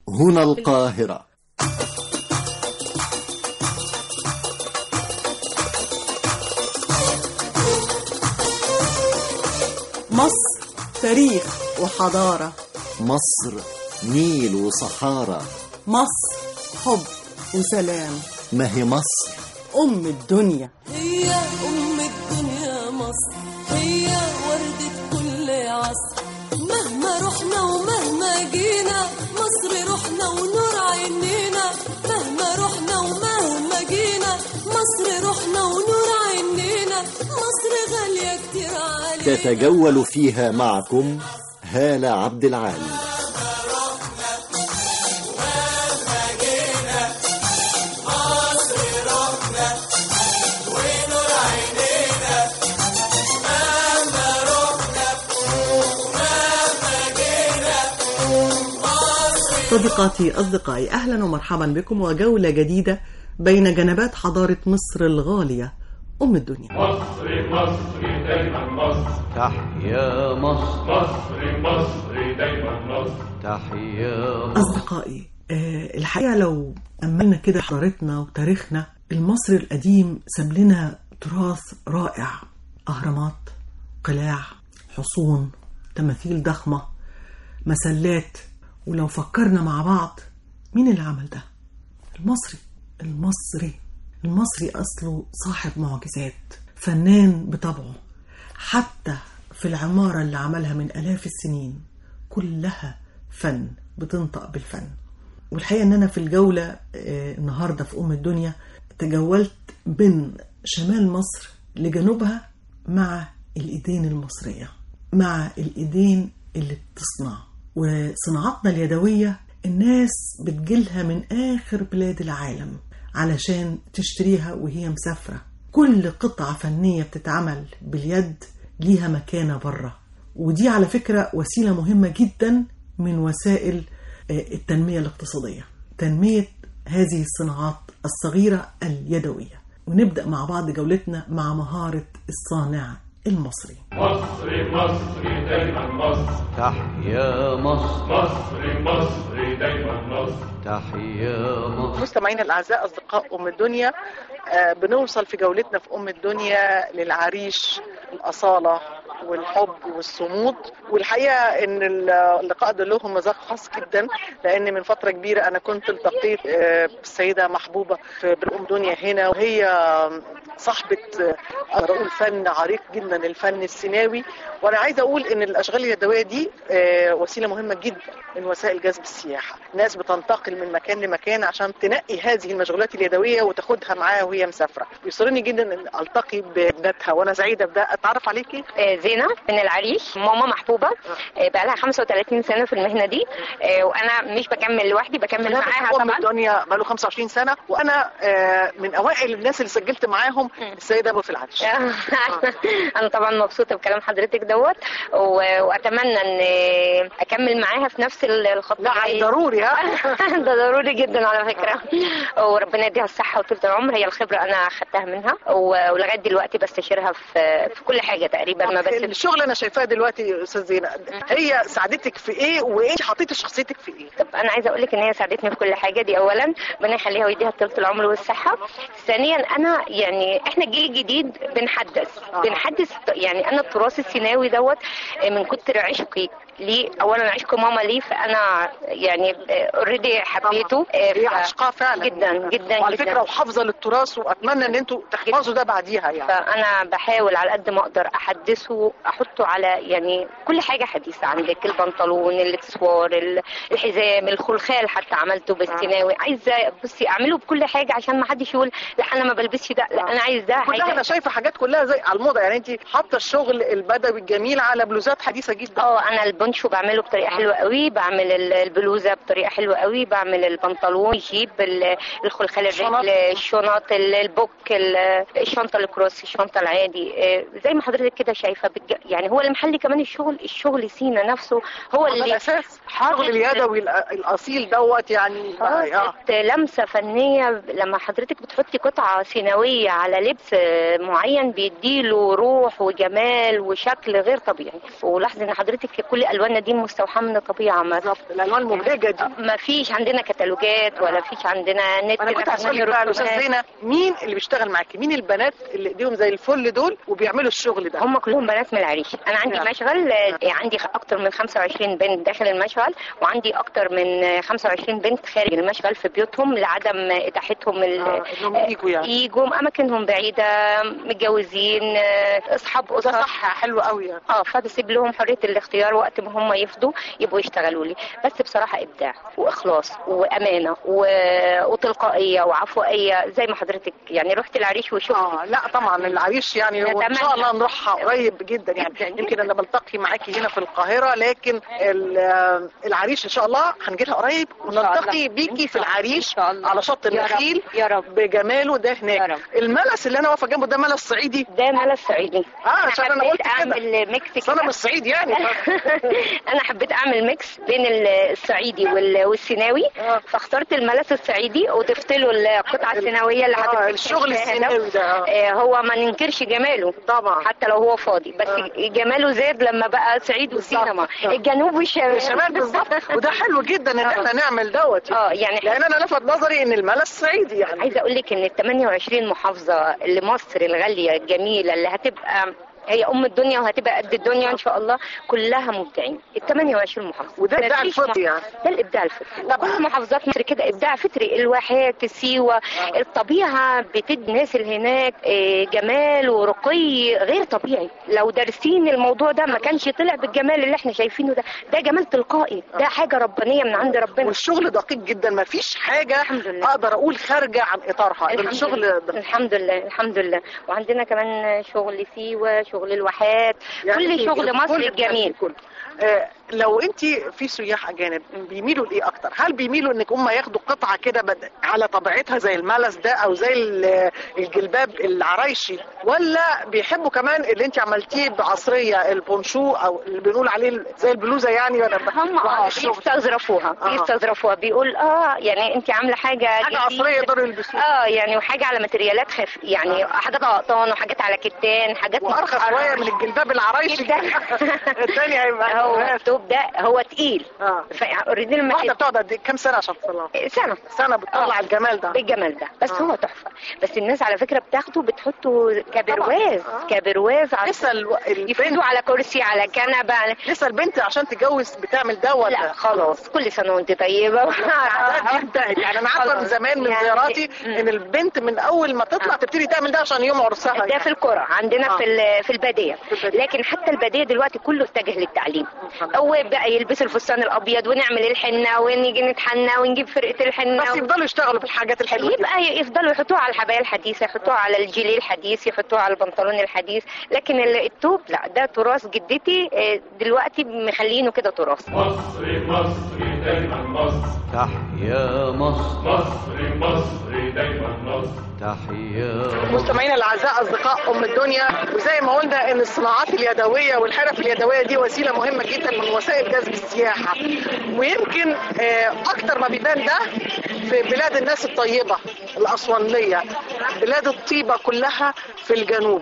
هنا القاهرة مصر تاريخ وحضارة مصر نيل وصحارى مصر حب وسلام ما هي مصر أم الدنيا هي أم الدنيا مصر هي وردة كل عصر مهما رحنا ومهما جينا مصر رحنا ونور عينينا مهما رحنا ومهما جينا مصر رحنا ونور عينينا مصر غالية كتير علينا تتجول فيها معكم هالة عبد العال صديقاتي أصدقائي أهلا ومرحبا بكم وجولة جديدة بين جنبات حضارة مصر الغالية أم الدنيا مصر مصر دايما مصر تحيا مصر مصر مصر دايما مصر تحيا أصدقائي آه، الحقيقة لو أملنا كده حضارتنا وتاريخنا المصري القديم ساب لنا تراث رائع أهرامات قلاع حصون تماثيل ضخمة مسلات ولو فكرنا مع بعض مين اللي عمل ده المصري المصري المصري أصله صاحب معجزات فنان بطبعه حتى في العمارة اللي عملها من آلاف السنين كلها فن بتنطق بالفن والحقيقة ان انا في الجولة آه، النهاردة في ام الدنيا تجولت من شمال مصر لجنوبها مع الايدين المصرية مع الايدين اللي بتصنع وصناعاتنا اليدوية الناس بتجيلها من اخر بلاد العالم علشان تشتريها وهي مسافرة كل قطعة فنية بتتعمل باليد ليها مكانة بره ودي على فكرة وسيلة مهمة جدا من وسائل آه، التنمية الاقتصادية تنمية هذه الصناعات الصغيرة اليدوية ونبدأ مع بعض جولتنا مع مهارة الصانع المصري مصر مصر دايما مصر تحيا مصر مصر مصر دايما مصر تحيا مصر مستمعينا الاعزاء اصدقاء ام الدنيا آه، بنوصل في جولتنا في ام الدنيا للعريش الاصاله والحب والصمود والحقيقه ان اللقاء ده له مذاق خاص جدا لان من فتره كبيره انا كنت التقيت آه، بالسيده محبوبه في ام دنيا هنا وهي صاحبه آه، اقدر اقول فن عريق جدا الفن السيناوي وانا عايزه اقول ان الاشغال اليدويه دي آه، وسيله مهمه جدا من وسائل جذب السياحه ناس بتنتقل من مكان لمكان عشان تنقي هذه المشغولات اليدويه وتاخدها معاها وهي مسافره يسرني جدا ان التقي بابنتها وانا سعيده بده اتعرف عليكي آه، زينة من العريش ماما محبوبة آه، بقى لها 35 سنة في المهنة دي آه، وأنا مش بكمل لوحدي بكمل معاها ام طبعا الدنيا بقاله 25 سنه وانا آه، من اوائل الناس اللي سجلت معاهم السيده ابو في العرش أنا طبعا مبسوطة بكلام حضرتك دوت و- وأتمنى إن أكمل معاها في نفس الخط لا ضروري ها ده ضروري جدا على فكرة وربنا يديها الصحة وطولة العمر هي الخبرة أنا أخدتها منها و- ولغاية دلوقتي بستشيرها في في كل حاجة تقريبا ما بسيبش الشغل انا شايفاه دلوقتي يا استاذ زينه هي ساعدتك في ايه وايه حطيتي شخصيتك في ايه طب انا عايزه اقول لك ان هي ساعدتني في كل حاجه دي اولا ربنا يخليها ويديها طولة العمر والصحه ثانيا انا يعني احنا الجيل الجديد بنحدث آه. بنحدث يعني انا التراث السيناوي دوت من كتر عشقي ليه اولا عشق ماما ليه فانا يعني اوريدي حبيته هي ف- عشقها فعلا جدا جدا وعلى جدا. فكره وحافظه للتراث واتمنى ان انتوا تحفظوا ده بعديها يعني فانا بحاول على قد ما اقدر احدثه احطه على يعني كل حاجه حديثه عندك البنطلون الاكسسوار ال- الحزام الخلخال حتى عملته بالسيناوي عايزه بصي اعمله بكل حاجه عشان ما حدش يقول لا انا ما بلبسش ده لا انا عايز ده كلها انا حاجه شايفه حاجات كلها زي على الموضه يعني انت حاطه الشغل البدوي الجميل على بلوزات حديثه جدا اه انا البونشو بعمله بطريقه حلوه قوي بعمل ال- البلوزه بطريقه حلوه قوي بعمل البنطلون جيب ال- الخلخال الشنط. الرجل الشنط ال- البوك ال- الشنطه الكروس الشنطه العادي آه، زي ما حضرتك كده شايفه بتج- يعني هو اللي محلي كمان الشغل الشغل سينا نفسه هو ده اللي الاساس حاطط- الشغل اليدوي الأ- الاصيل دوت يعني اه حاطط لمسه فنيه لما حضرتك بتحطي قطعه سيناويه على لبس آه، معين بيديله روح وجمال وشكل غير طبيعي ولاحظي ان حضرتك كل الواننا دي مستوحاه من الطبيعه ما بالظبط الالوان المبهجه دي ما فيش عندنا كتالوجات ولا فيش عندنا نت انا كنت نعمل هسألك بقى الاستاذ رسومات. زينة مين اللي بيشتغل معاكي مين البنات اللي ايديهم زي الفل دول وبيعملوا الشغل ده هم كلهم بنات من العريش انا عندي نعم. مشغل آه، عندي اكتر من 25 بنت داخل المشغل وعندي اكتر من آه، 25 بنت خارج المشغل في بيوتهم لعدم اتاحتهم ال- آه، إنهم يجوا يعني. يجوا اماكنهم بعيده متجوزين آه، اصحاب وده اسر صح حلو قوي يعني اه فبسيب لهم حريه الاختيار وقت ما هم يفضوا يبقوا يشتغلوا لي بس بصراحه ابداع واخلاص وامانه و... وتلقائيه وعفوائيه زي ما حضرتك يعني رحت العريش وشفت اه لا طبعا العريش يعني نتمنى. وان شاء الله نروحها قريب جدا يعني جداً. يمكن انا بلتقي معاكي هنا في القاهره لكن ال- آه، العريش ان شاء الله هنجي لها قريب ونلتقي الله. بيكي إن في شاء الله. العريش إن شاء الله. على شط يا رب. النخيل يا رب. بجماله ده يا هناك رب. الملس اللي انا واقفه جنبه ده ملس صعيدي ده ملف صعيدي اه عشان انا حبيت قلت كده اعمل ميكس أصل انا كده. مش صعيد يعني انا حبيت اعمل ميكس بين الصعيدي وال- والسيناوي آه. فاخترت الملس الصعيدي وضفت له القطعه السيناويه اللي آه، حضرتك الشغل شايفاها السيناوي ده، آه. آه، هو ما ننكرش جماله طبعا حتى لو هو فاضي بس آه. جماله زاد لما بقى صعيد وسينما آه. الجنوب والشمال الشمال بالظبط وده حلو جدا ان احنا نعمل دوت اه يعني لان انا لفت نظري ان الملس صعيدي يعني عايزه اقول لك ان ال 28 محافظه اللي مصر الغاليه الجميله اللي هتبقى هي ام الدنيا وهتبقى قد الدنيا ان شاء الله كلها مبدعين ال 28 محافظه وده مفيش إبداع الفطري مح- يعني. ده الابداع الفطري طبعا. كل محافظات مصر كده ابداع فطري الواحات سيوه الطبيعه بتدي الناس اللي هناك آه، جمال ورقي غير طبيعي لو دارسين الموضوع ده ما كانش طلع بالجمال اللي احنا شايفينه ده ده جمال تلقائي ده حاجه ربانيه من عند ربنا والشغل دقيق جدا ما فيش حاجه الحمد لله. اقدر اقول خارجه عن اطارها الحمد الشغل لله. دقيق. الحمد لله الحمد لله وعندنا كمان شغل سيوه شغل الواحات يعني كل شغل مصر كل- الجميل كل. آه لو انت في سياح اجانب بيميلوا لايه اكتر هل بيميلوا انك هم ياخدوا قطعه كده بد- على طبيعتها زي الملس ده او زي ال- الجلباب العرايشي ولا بيحبوا كمان اللي انت عملتيه بعصريه البونشو او اللي بنقول عليه زي البلوزه يعني ولا هم بعد اه الشغل بيستظرفوها آه. بيستظرفوها بيقول اه يعني انت عامله حاجه حاجه جديدة. عصريه يقدروا يلبسوها اه يعني وحاجه على ماتريالات خف يعني حاجات قطان وحاجات على كتان حاجات وارخص مسحرة. شويه من الجلباب العرايشي جدا الثاني هيبقى هو التوب ده هو تقيل اه اوريدي لما واحده بتقعد قد إيه؟ كام سنه عشان تصلها سنه سنه بتطلع آه. الجمال ده بالجمال ده بس آه. هو تحفه بس الناس على فكره بتاخده بتحطه كبرواز طبعاً. آه. كبرواز على لسه الو... البنت يفردوا على كرسي على كنبه على لسه البنت عشان تتجوز بتعمل ده ولا لا خلاص كل سنه وانت طيبه العادات دي انتهت يعني انا عارفه من خلاص. زمان من يعني- زياراتي مم. ان البنت من اول ما تطلع تبتدي تعمل ده عشان يوم عرسها ده يعني. في القرى عندنا آه. في ال- في الباديه في البادية. لكن حتى الباديه دلوقتي كله اتجه للتعليم الحمد او بقى يلبسوا الفستان الابيض ونعمل الحنه ونيجي نتحنى ونجيب فرقه الحنه بس يفضلوا يشتغلوا في الحاجات الحلوه دي. يبقى يفضلوا يحطوها على الحبايه الحديثه يحطوها على الجيلي الحديث يحطوها على البنطلون الحديث لكن ال- التوب لا ده تراث جدتي آه، دلوقتي مخلينه كده تراث مصري مصري دايما مصر تحيا مصر مصري مصري دايما مصر تحيا مصر مستمعينا الاعزاء اصدقاء ام الدنيا وزي ما قلنا ان الصناعات اليدويه والحرف اليدويه دي وسيله مهمه جدا من وسائل جذب السياحه ويمكن آه، اكتر ما بيبان ده في بلاد الناس الطيبه الاسوانيه بلاد الطيبه كلها في الجنوب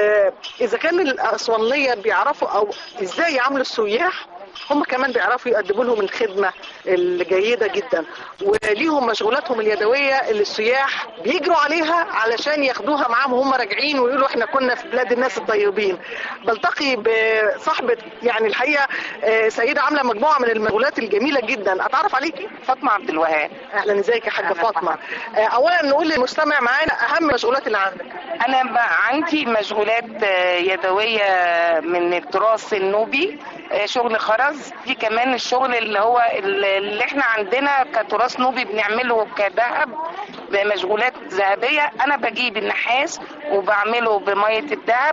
واذا كان الاسوانيه بيعرفوا او ازاي يعاملوا السياح هم كمان بيعرفوا يقدموا لهم الخدمة الجيدة جدا وليهم مشغولاتهم اليدوية اللي السياح بيجروا عليها علشان ياخدوها معاهم وهم راجعين ويقولوا احنا كنا في بلاد الناس الطيبين بلتقي بصاحبة يعني الحقيقة آه، سيدة عاملة مجموعة من المشغولات الجميلة جدا اتعرف عليكي فاطمه عبد الوهاب اهلا ازيك يا حاجة أهلا فاطمة آه، اولا نقول للمستمع معانا اهم المشغولات اللي عندك انا بقى عندي مشغولات آه، يدويه من التراث النوبي آه، شغل خرز في كمان الشغل اللي هو اللي احنا عندنا كتراث نوبي بنعمله كذهب بمشغولات ذهبيه انا بجيب النحاس وبعمله بميه الذهب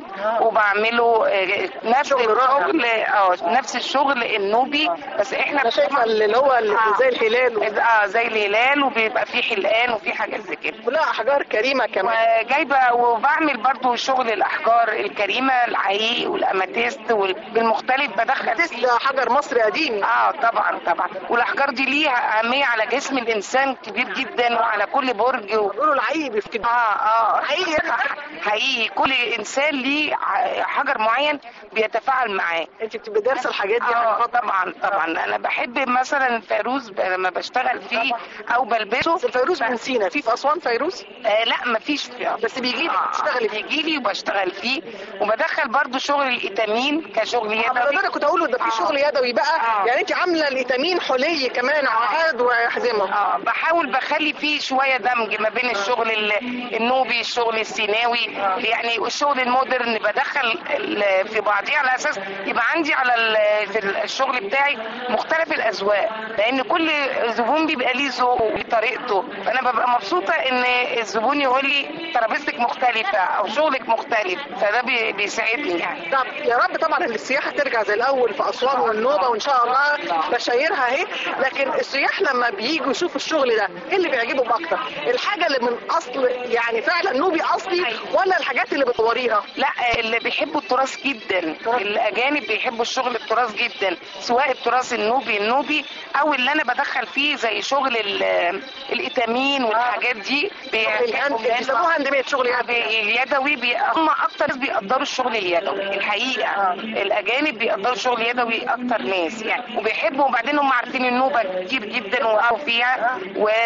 وبعمله آه، نفس شغل رائع. الشغل اه نفس الشغل النوبي بس احنا انا شايفة اللي هو اللي آه. زي الهلال و- اه زي الهلال وبيبقى فيه حلقان وفيه حاجات زي كده كلها احجار كريمة كمان وجايبه وبعمل برضو شغل الاحجار الكريمه العقيق والاماتيست وال- بالمختلف بدخل تس فيه ده حجر مصري قديم اه طبعا طبعا والاحجار دي ليها اهميه على جسم الانسان كبير جدا وعلى كل برج و... بيقولوا العيب بيفتكر اه اه حقيقي حقيقي كل انسان ليه ع- حجر معين بيتفاعل معاه انت بتبقي دارسه الحاجات دي اه طبعا طبعا انا بحب مثلا الفيروز ب- لما بشتغل فيه او بلبسه بس الفيروز من سينا في في اسوان فيروز آه لا مفيش في بس بيجي لك تشتغلي فيه بيجي لي وبشتغل فيه وبدخل برضو شغل الإتامين كشغل ده يدوي انا كنت اقوله ده في آه. شغل يدوي بقى آه. يعني انت عامله الفيتامين حلي كمان عقاد وحزمه اه بحاول بخلي فيه شويه دمج ما بين الشغل ال- النوبي الشغل السيناوي يعني الشغل المودرن بدخل ال- في بعضيه على اساس يبقى عندي على ال- في الشغل بتاعي مختلف الاذواق لان كل زبون بيبقى ليه ذوقه وليه طريقته فانا ببقى مبسوطه ان الزبون يقول لي ترابيزتك مختلفه او شغلك مختلف فده بي- بيساعدني يعني طب يا رب طبعا ان السياحه ترجع زي الاول في اسوان والنوبه وان شاء الله بشايرها اهي لكن السياح لما بييجوا يشوفوا الشغل ده ايه اللي بيعجبهم اكتر الحاجه اللي من اصل يعني فعلا نوبي اصلي ولا الحاجات اللي بتوريها لا اللي بيحبوا التراث جدا الاجانب بيحبوا الشغل التراث جدا سواء التراث النوبي النوبي او اللي انا بدخل فيه زي شغل ال- الاتامين والحاجات دي الهاند بيسموها هاند ميد شغل يد اليدوي بي... هم اكتر ناس بيقدروا الشغل اليدوي الحقيقه الاجانب بيقدروا الشغل اليدوي اكتر ناس يعني وبيحبوا وبعدين هم عارفين النوبه كتير جدا وقعوا فيها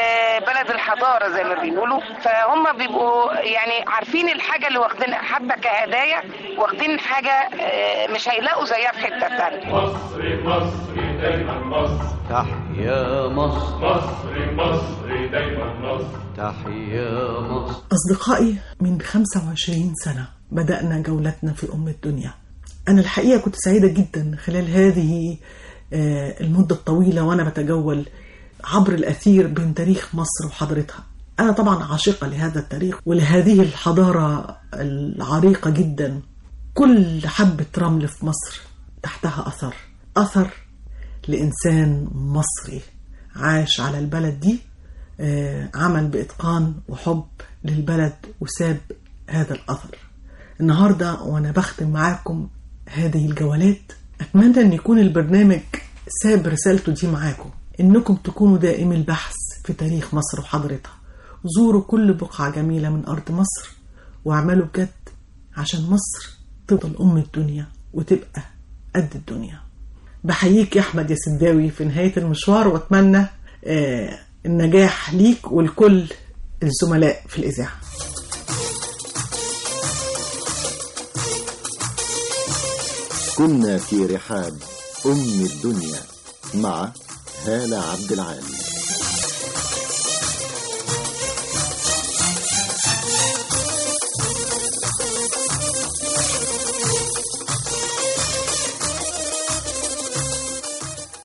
وبلد الحضاره زي ما بيقولوا فهم بيبقوا يعني عارفين الحاجه اللي واخدينها حتى كهدايا واخدين حاجه آه، مش هيلاقوا زيها في حته ثانيه مصر مصر دايما مصر تحيا مصر مصر مصر دايما مصر تحيا مصر أصدقائي من 25 سنة بدأنا جولتنا في أم الدنيا أنا الحقيقة كنت سعيدة جدا خلال هذه آه، المدة الطويلة وأنا بتجول عبر الأثير بين تاريخ مصر وحضارتها أنا طبعا عاشقة لهذا التاريخ ولهذه الحضارة العريقة جدا كل حبة رمل في مصر تحتها أثر أثر لإنسان مصري عاش على البلد دي آه، عمل بإتقان وحب للبلد وساب هذا الأثر النهاردة وأنا بختم معاكم هذه الجولات أتمنى أن يكون البرنامج ساب رسالته دي معاكم إنكم تكونوا دائمي البحث في تاريخ مصر وحضارتها زوروا كل بقعة جميلة من أرض مصر واعملوا بجد عشان مصر تفضل أم الدنيا وتبقى قد الدنيا بحييك يا أحمد يا سداوي في نهاية المشوار وأتمنى آه النجاح ليك ولكل الزملاء في الإذاعة كنا في رحاب أم الدنيا مع هالة عبد العال